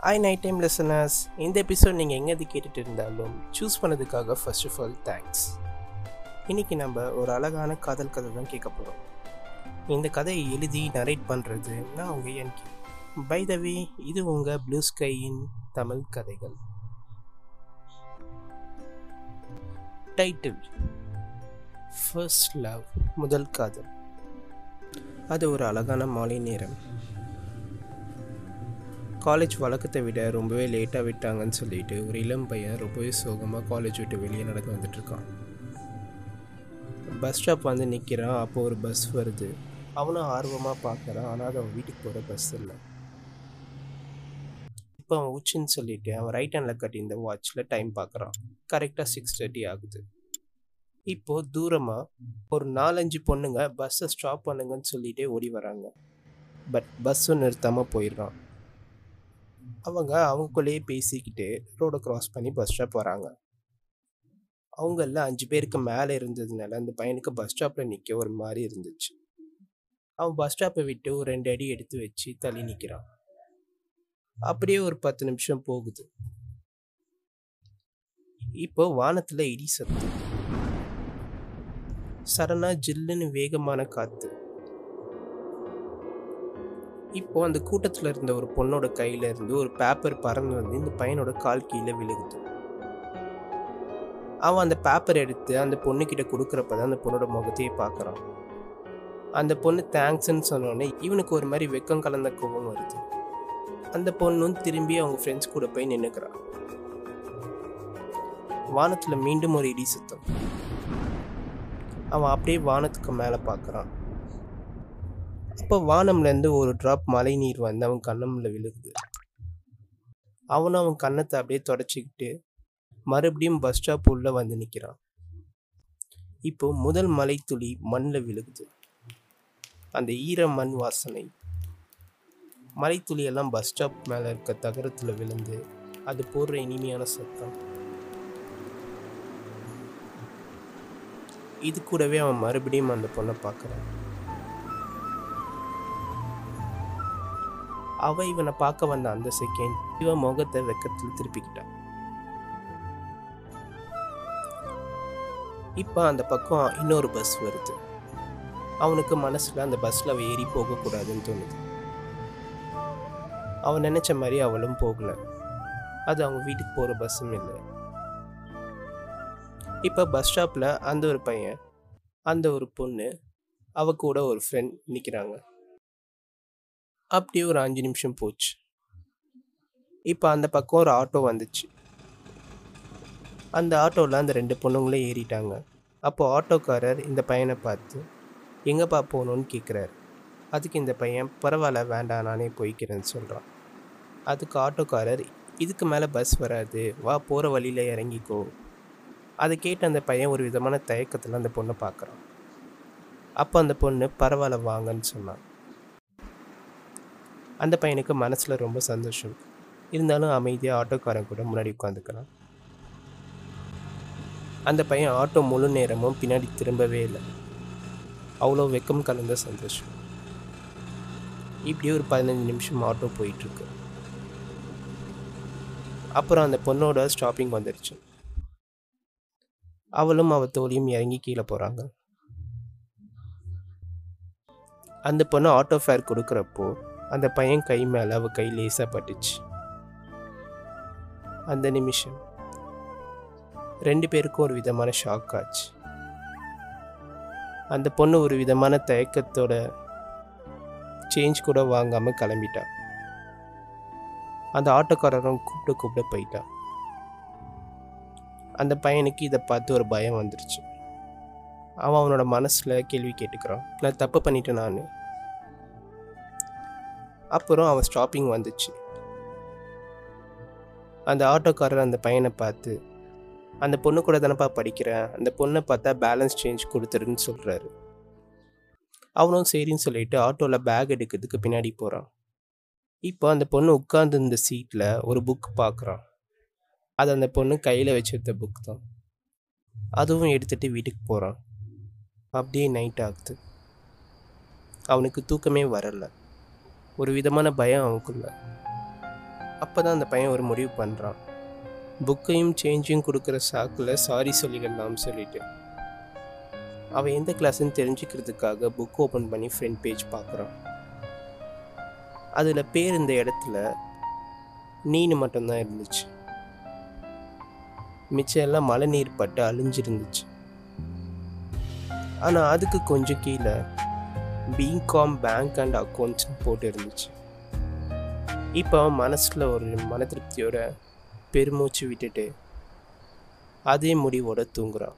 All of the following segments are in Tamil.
ஐ நைட் டைம் லெசனர்ஸ் இந்த எபிசோட் நீங்கள் எங்கேருந்து கேட்டுட்டு இருந்தாலும் சூஸ் பண்ணதுக்காக ஃபர்ஸ்ட் ஆஃப் ஆல் தேங்க்ஸ் இன்றைக்கி நம்ம ஒரு அழகான காதல் கதை தான் கேட்க போகிறோம் இந்த கதையை எழுதி நரேட் பண்ணுறது நான் உங்கள் என்கே பை த வே இது உங்கள் ப்ளூ ஸ்கையின் தமிழ் கதைகள் டைட்டில் ஃபர்ஸ்ட் லவ் முதல் காதல் அது ஒரு அழகான மாலை நேரம் காலேஜ் வழக்கத்தை விட ரொம்பவே லேட்டாக விட்டாங்கன்னு சொல்லிட்டு ஒரு இளம் பையன் ரொம்பவே சோகமாக காலேஜ் விட்டு வெளியே நடந்து வந்துட்டுருக்கான் பஸ் ஸ்டாப் வந்து நிற்கிறான் அப்போ ஒரு பஸ் வருது அவனும் ஆர்வமாக பார்க்குறான் ஆனால் அது அவன் வீட்டுக்கு போகிற பஸ் இல்லை இப்போ அவன் உச்சின்னு சொல்லிட்டு அவன் ரைட் ஹேண்டில் கட்டி இந்த வாட்சில் டைம் பார்க்குறான் கரெக்டாக சிக்ஸ் தேர்ட்டி ஆகுது இப்போது தூரமாக ஒரு நாலஞ்சு பொண்ணுங்க பஸ்ஸை ஸ்டாப் பண்ணுங்கன்னு சொல்லிட்டே ஓடி வராங்க பட் பஸ்ஸும் நிறுத்தாமல் போயிடுறான் அவங்க அவங்களுக்குள்ளேயே பேசிக்கிட்டு ரோடை க்ராஸ் பண்ணி பஸ் ஸ்டாப் வராங்க அவங்கள அஞ்சு பேருக்கு மேலே இருந்ததுனால அந்த பையனுக்கு பஸ் ஸ்டாப்பில் நிற்க ஒரு மாதிரி இருந்துச்சு அவன் பஸ் ஸ்டாப்பை விட்டு ஒரு ரெண்டு அடி எடுத்து வச்சு தள்ளி நிற்கிறான் அப்படியே ஒரு பத்து நிமிஷம் போகுது இப்போ வானத்தில் இடி சத்தம் சடனாக ஜில்லுன்னு வேகமான காற்று இப்போ அந்த கூட்டத்தில் இருந்த ஒரு பொண்ணோட கையில இருந்து ஒரு பேப்பர் பறந்து வந்து இந்த பையனோட கால் கீழே விழுகுது அவன் அந்த பேப்பர் எடுத்து அந்த பொண்ணுக்கிட்ட கொடுக்குறப்ப தான் அந்த பொண்ணோட முகத்தையே பார்க்குறான் அந்த பொண்ணு தேங்க்ஸ்ன்னு சொன்னோடனே இவனுக்கு ஒரு மாதிரி வெக்கம் கலந்த கோபம் வருது அந்த பொண்ணும் திரும்பி அவங்க ஃப்ரெண்ட்ஸ் கூட போய் நின்றுக்கிறான் வானத்தில் மீண்டும் ஒரு இடி சுத்தம் அவன் அப்படியே வானத்துக்கு மேலே பார்க்குறான் அப்போ வானம்லேருந்து ஒரு ட்ராப் மழை நீர் வந்து அவன் கண்ணம்ல விழுகுது அவனும் அவன் கன்னத்தை அப்படியே தொடச்சிக்கிட்டு மறுபடியும் பஸ் ஸ்டாப் உள்ள வந்து நிற்கிறான் இப்போ முதல் மலை துளி மண்ணில் விழுகுது அந்த ஈர மண் வாசனை மலைத்துளி எல்லாம் பஸ் ஸ்டாப் மேலே இருக்க தகரத்தில் விழுந்து அது போடுற இனிமையான சத்தம் இது கூடவே அவன் மறுபடியும் அந்த பொண்ணை பார்க்குறான் அவ இவனை பார்க்க வந்த அந்த செகண்ட் இவன் முகத்தை வெக்கத்தில் திருப்பிக்கிட்டான் இப்போ அந்த பக்கம் இன்னொரு பஸ் வருது அவனுக்கு மனசில் அந்த பஸ்ஸில் அவள் ஏறி போகக்கூடாதுன்னு தோணுது அவன் நினச்ச மாதிரி அவளும் போகல அது அவங்க வீட்டுக்கு போகிற பஸ்ஸும் இல்லை இப்போ பஸ் ஸ்டாப்பில் அந்த ஒரு பையன் அந்த ஒரு பொண்ணு அவ கூட ஒரு ஃப்ரெண்ட் நிற்கிறாங்க அப்படியே ஒரு அஞ்சு நிமிஷம் போச்சு இப்போ அந்த பக்கம் ஒரு ஆட்டோ வந்துச்சு அந்த ஆட்டோவில் அந்த ரெண்டு பொண்ணுங்களும் ஏறிட்டாங்க அப்போ ஆட்டோக்காரர் இந்த பையனை பார்த்து எங்கேப்பா போகணுன்னு கேட்குறாரு அதுக்கு இந்த பையன் பரவாயில்ல வேண்டாம் நானே போய்க்கிறேன்னு சொல்கிறான் அதுக்கு ஆட்டோக்காரர் இதுக்கு மேலே பஸ் வராது வா போகிற வழியில் இறங்கிக்கோ அதை கேட்டு அந்த பையன் ஒரு விதமான தயக்கத்தில் அந்த பொண்ணை பார்க்குறான் அப்போ அந்த பொண்ணு பரவாயில்ல வாங்கன்னு சொன்னான் அந்த பையனுக்கு மனசில் ரொம்ப சந்தோஷம் இருந்தாலும் அமைதியாக ஆட்டோக்காரன் கூட முன்னாடி உட்காந்துக்கிறான் அந்த பையன் ஆட்டோ முழு நேரமும் பின்னாடி திரும்பவே இல்லை அவ்வளோ வெக்கம் கலந்த சந்தோஷம் இப்படியே ஒரு பதினஞ்சு நிமிஷம் ஆட்டோ போயிட்டுருக்கு அப்புறம் அந்த பொண்ணோட ஸ்டாப்பிங் வந்துடுச்சு அவளும் அவ தோழியும் இறங்கி கீழே போகிறாங்க அந்த பொண்ணு ஆட்டோ ஃபேர் கொடுக்குறப்போ அந்த பையன் கை மேலே அவள் கை லேசாக பட்டுச்சு அந்த நிமிஷம் ரெண்டு பேருக்கும் ஒரு விதமான ஷாக் ஆச்சு அந்த பொண்ணு ஒரு விதமான தயக்கத்தோட சேஞ்ச் கூட வாங்காமல் கிளம்பிட்டா அந்த ஆட்டோக்காரரும் கூப்பிட்டு கூப்பிட்டு போயிட்டான் அந்த பையனுக்கு இதை பார்த்து ஒரு பயம் வந்துருச்சு அவன் அவனோட மனசில் கேள்வி கேட்டுக்கிறான் நான் தப்பு பண்ணிட்டேன் நான் அப்புறம் அவன் ஸ்டாப்பிங் வந்துச்சு அந்த ஆட்டோக்காரர் அந்த பையனை பார்த்து அந்த பொண்ணு கூட தானப்பா படிக்கிறேன் அந்த பொண்ணை பார்த்தா பேலன்ஸ் சேஞ்ச் கொடுத்துருன்னு சொல்கிறாரு அவனும் சரின்னு சொல்லிட்டு ஆட்டோவில் பேக் எடுக்கிறதுக்கு பின்னாடி போகிறான் இப்போ அந்த பொண்ணு உட்காந்து இந்த சீட்டில் ஒரு புக் பார்க்குறான் அது அந்த பொண்ணு கையில் வச்சிருந்த புக் தான் அதுவும் எடுத்துகிட்டு வீட்டுக்கு போகிறான் அப்படியே நைட் ஆகுது அவனுக்கு தூக்கமே வரல ஒரு விதமான பயம் அவனுக்குள்ள அப்போ தான் அந்த பையன் ஒரு முடிவு பண்ணுறான் புக்கையும் சேஞ்சையும் கொடுக்குற சாக்கில் சாரி சொல்லிடலாம்னு சொல்லிட்டு அவன் எந்த கிளாஸ்ன்னு தெரிஞ்சுக்கிறதுக்காக புக் ஓப்பன் பண்ணி ஃப்ரண்ட் பேஜ் பார்க்குறான் அதில் பேர் இந்த இடத்துல நீனு மட்டும்தான் இருந்துச்சு மிச்சம் எல்லாம் மழை நீர் பட்டு அழிஞ்சிருந்துச்சு ஆனால் அதுக்கு கொஞ்சம் கீழே பிகாம் பேங்க் அண்ட் அக்கௌண்ட்ஸ்னு போட்டு இருந்துச்சு இப்போ அவன் மனசில் ஒரு மன திருப்தியோட பெருமூச்சு விட்டுட்டு அதே முடிவோட தூங்குறான்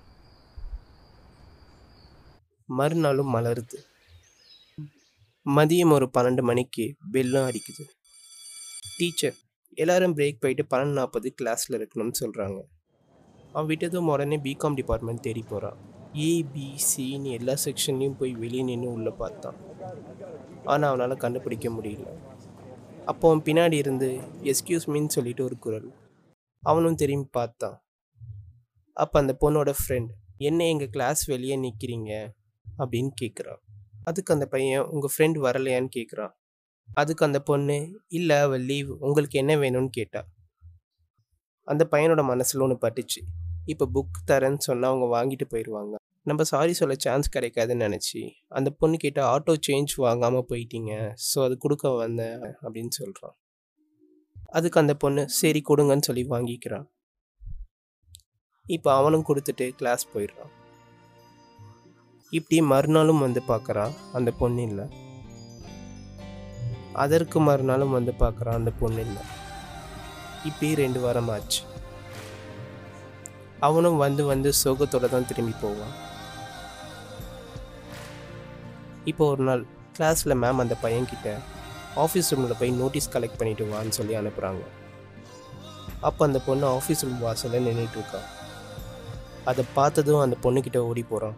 மறுநாளும் மலருது மதியம் ஒரு பன்னெண்டு மணிக்கு பெல்லும் அடிக்குது டீச்சர் எல்லாரும் பிரேக் போயிட்டு பன்னெண்டு நாற்பது கிளாஸில் இருக்கணும்னு சொல்கிறாங்க அவன் விட்டதும் உடனே பிகாம் டிபார்ட்மெண்ட் தேடி போகிறான் ஏபிசின்னு எல்லா செக்ஷன்லேயும் போய் வெளியே நின்று உள்ளே பார்த்தான் ஆனால் அவனால் கண்டுபிடிக்க முடியல அப்போ அவன் பின்னாடி இருந்து எஸ்கியூஸ் மீன்னு சொல்லிட்டு ஒரு குரல் அவனும் திரும்பி பார்த்தான் அப்போ அந்த பொண்ணோட ஃப்ரெண்ட் என்ன எங்கள் கிளாஸ் வெளியே நிற்கிறீங்க அப்படின்னு கேட்குறான் அதுக்கு அந்த பையன் உங்கள் ஃப்ரெண்ட் வரலையான்னு கேட்குறான் அதுக்கு அந்த பொண்ணு இல்லை அவள் லீவ் உங்களுக்கு என்ன வேணும்னு கேட்டா அந்த பையனோட மனசில் ஒன்று பட்டுச்சு இப்போ புக் தரேன்னு சொன்னால் அவங்க வாங்கிட்டு போயிடுவாங்க நம்ம சாரி சொல்ல சான்ஸ் கிடைக்காதுன்னு நினச்சி அந்த பொண்ணு கிட்ட ஆட்டோ சேஞ்ச் வாங்காமல் போயிட்டீங்க ஸோ அது கொடுக்க வந்தேன் அப்படின்னு சொல்கிறான் அதுக்கு அந்த பொண்ணு சரி கொடுங்கன்னு சொல்லி வாங்கிக்கிறான் இப்போ அவனும் கொடுத்துட்டு கிளாஸ் போயிடுறான் இப்படி மறுநாளும் வந்து பார்க்குறான் அந்த பொண்ணு இல்லை அதற்கு மறுநாளும் வந்து பார்க்குறான் அந்த பொண்ணு இல்லை இப்படி ரெண்டு வாரம் ஆச்சு அவனும் வந்து வந்து சோகத்தோட தான் திரும்பி போவான் இப்போ ஒரு நாள் கிளாஸில் மேம் அந்த பையன்கிட்ட ஆஃபீஸ் ரூமில் போய் நோட்டீஸ் கலெக்ட் பண்ணிட்டு வான்னு சொல்லி அனுப்புகிறாங்க அப்போ அந்த பொண்ணு ஆஃபீஸ் ரூம் வாசலில் நின்றுட்டு இருக்கா அதை பார்த்ததும் அந்த பொண்ணுக்கிட்ட ஓடி போகிறான்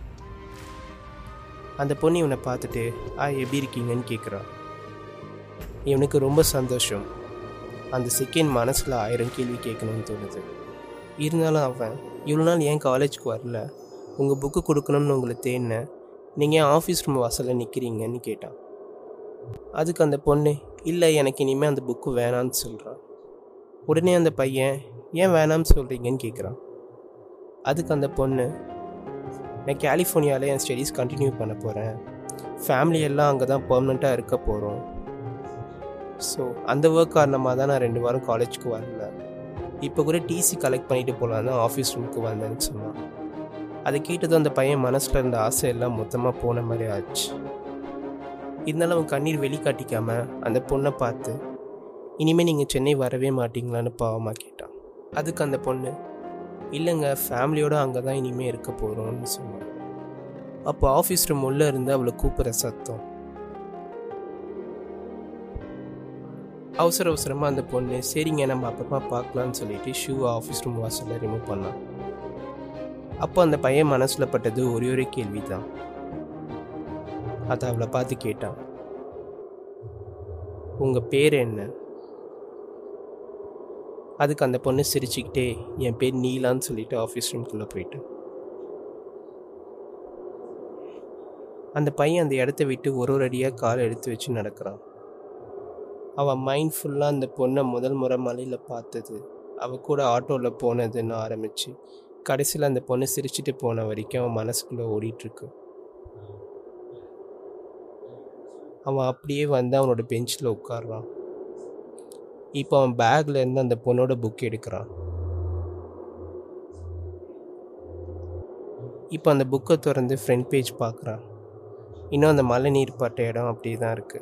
அந்த பொண்ணு இவனை பார்த்துட்டு ஆ எப்படி இருக்கீங்கன்னு கேட்குறான் இவனுக்கு ரொம்ப சந்தோஷம் அந்த செகண்ட் மனசில் ஆயிரம் கேள்வி கேட்கணும்னு தோணுது இருந்தாலும் அவன் இவ்வளோ நாள் ஏன் காலேஜுக்கு வரல உங்கள் புக்கு கொடுக்கணும்னு உங்களை தேடினேன் நீங்கள் ஏன் ஆஃபீஸ் ரூம் வாசலில் நிற்கிறீங்கன்னு கேட்டான் அதுக்கு அந்த பொண்ணு இல்லை எனக்கு இனிமேல் அந்த புக்கு வேணான்னு சொல்கிறான் உடனே அந்த பையன் ஏன் வேணாம்னு சொல்கிறீங்கன்னு கேட்குறான் அதுக்கு அந்த பொண்ணு நான் கலிஃபோர்னியாவில் என் ஸ்டடீஸ் கண்டினியூ பண்ண போகிறேன் ஃபேமிலி எல்லாம் அங்கே தான் பர்மனெண்ட்டாக இருக்க போகிறோம் ஸோ அந்த ஒர்க் காரணமாக தான் நான் ரெண்டு வாரம் காலேஜுக்கு வரல இப்போ கூட டிசி கலெக்ட் பண்ணிட்டு போகலாம் தான் ஆஃபீஸ் ரூமுக்கு வந்தேன்னு சொன்னான் அதை கேட்டதும் அந்த பையன் மனசில் இருந்த ஆசை எல்லாம் மொத்தமாக போன மாதிரி ஆச்சு இருந்தாலும் அவன் கண்ணீர் வெளிக்காட்டிக்காம அந்த பொண்ணை பார்த்து இனிமேல் நீங்கள் சென்னை வரவே மாட்டீங்களான்னு பாவமாக கேட்டான் அதுக்கு அந்த பொண்ணு இல்லைங்க ஃபேமிலியோடு அங்கே தான் இனிமேல் இருக்க போகிறோம்னு சொன்னான் அப்போ ஆஃபீஸ் ரூம் உள்ளே இருந்து அவளை கூப்பிட்ற சத்தம் அவசர அவசரமாக அந்த பொண்ணு சரிங்க நம்ம அப்புறமா பார்க்கலான்னு சொல்லிட்டு ஷூவை ஆஃபீஸ் ரூம் வாசலில் ரிமூவ் பண்ணான் அப்போ அந்த பையன் மனசில் பட்டது ஒரே ஒரு கேள்வி தான் அதை அவளை பார்த்து கேட்டான் உங்கள் பேர் என்ன அதுக்கு அந்த பொண்ணு சிரிச்சுக்கிட்டே என் பேர் நீலான்னு சொல்லிட்டு ஆஃபீஸ் ரூம்குள்ளே போயிட்டான் அந்த பையன் அந்த இடத்த விட்டு ஒரு ஒரு அடியாக காலை எடுத்து வச்சு நடக்கிறான் அவன் மைண்ட் ஃபுல்லாக அந்த பொண்ணை முதல் முறை மலையில் பார்த்தது அவள் கூட ஆட்டோவில் போனதுன்னு ஆரம்பித்து கடைசியில் அந்த பொண்ணு சிரிச்சிட்டு போன வரைக்கும் அவன் மனசுக்குள்ளே ஓடிட்டுருக்கு அவன் அப்படியே வந்து அவனோட பெஞ்சில் உட்காடுறான் இப்போ அவன் பேக்கில் இருந்து அந்த பொண்ணோட புக் எடுக்கிறான் இப்போ அந்த புக்கை திறந்து ஃப்ரண்ட் பேஜ் பார்க்குறான் இன்னும் அந்த மழை நீர் பட்ட இடம் அப்படியே தான் இருக்குது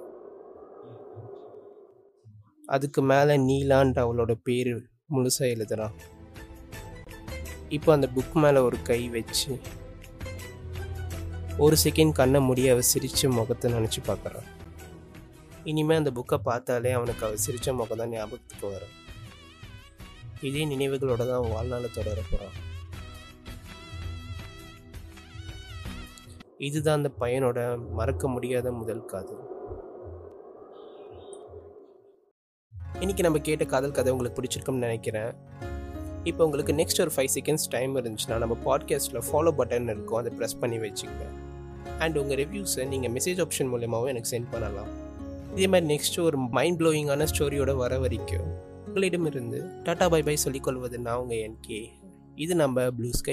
அதுக்கு மேலே நீலான்ட்டு அவளோட பேர் முழுசாக எழுதுறான் இப்போ அந்த புக் மேலே ஒரு கை வச்சு ஒரு செகண்ட் கண்ணை மூடி அவ சிரித்த முகத்தை நினச்சி பார்க்குறான் இனிமேல் அந்த புக்கை பார்த்தாலே அவனுக்கு அவ சிரித்த முகம் தான் ஞாபகத்துக்கு வரும் இதே நினைவுகளோட தான் அவன் வாழ்நாளை தொடர போகிறான் இதுதான் அந்த பையனோட மறக்க முடியாத முதல் காதல் இன்னைக்கு நம்ம கேட்ட காதல் கதை உங்களுக்கு பிடிச்சிருக்கும்னு நினைக்கிறேன் இப்போ உங்களுக்கு நெக்ஸ்ட் ஒரு ஃபைவ் செகண்ட்ஸ் டைம் இருந்துச்சுன்னா நம்ம பாட்காஸ்ட்டில் ஃபாலோ பட்டன் இருக்கும் அதை ப்ரெஸ் பண்ணி வச்சுக்கங்க அண்ட் உங்கள் ரிவ்யூஸை நீங்கள் மெசேஜ் ஆப்ஷன் மூலியமாகவும் எனக்கு சென்ட் பண்ணலாம் இதே மாதிரி நெக்ஸ்ட் ஒரு மைண்ட் ப்ளோயிங்கான ஸ்டோரியோட வர வரைக்கும் உங்களிடமிருந்து டாடா பை பை சொல்லிக்கொள்வது நான் உங்கள் என்கே இது நம்ம ப்ளூ ஸ்கை